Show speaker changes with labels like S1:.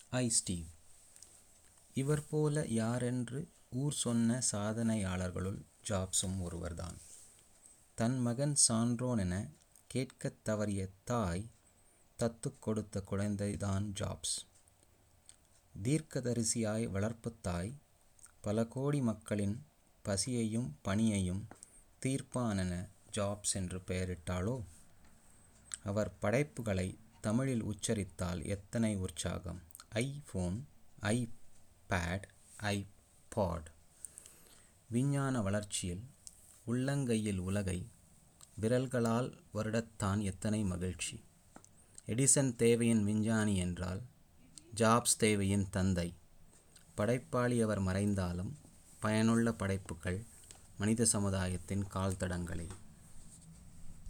S1: ஐ Steve இவர் போல யாரென்று ஊர் சொன்ன சாதனையாளர்களுள் ஜாப்ஸும் ஒருவர்தான் தன் மகன் சான்றோன் என கேட்கத் தவறிய தாய் தத்துக் கொடுத்த குழந்தைதான் ஜாப்ஸ் தீர்க்கதரிசியாய் வளர்ப்புத் தாய் பல கோடி மக்களின் பசியையும் பணியையும் தீர்ப்பானென ஜாப்ஸ் என்று பெயரிட்டாளோ அவர் படைப்புகளை தமிழில் உச்சரித்தால் எத்தனை உற்சாகம் ஐபோன் ஐபேட் ஐபாட் விஞ்ஞான வளர்ச்சியில் உள்ளங்கையில் உலகை விரல்களால் வருடத்தான் எத்தனை மகிழ்ச்சி எடிசன் தேவையின் விஞ்ஞானி என்றால் ஜாப்ஸ் தேவையின் தந்தை படைப்பாளி அவர் மறைந்தாலும் பயனுள்ள படைப்புகள் மனித சமுதாயத்தின் கால்தடங்களே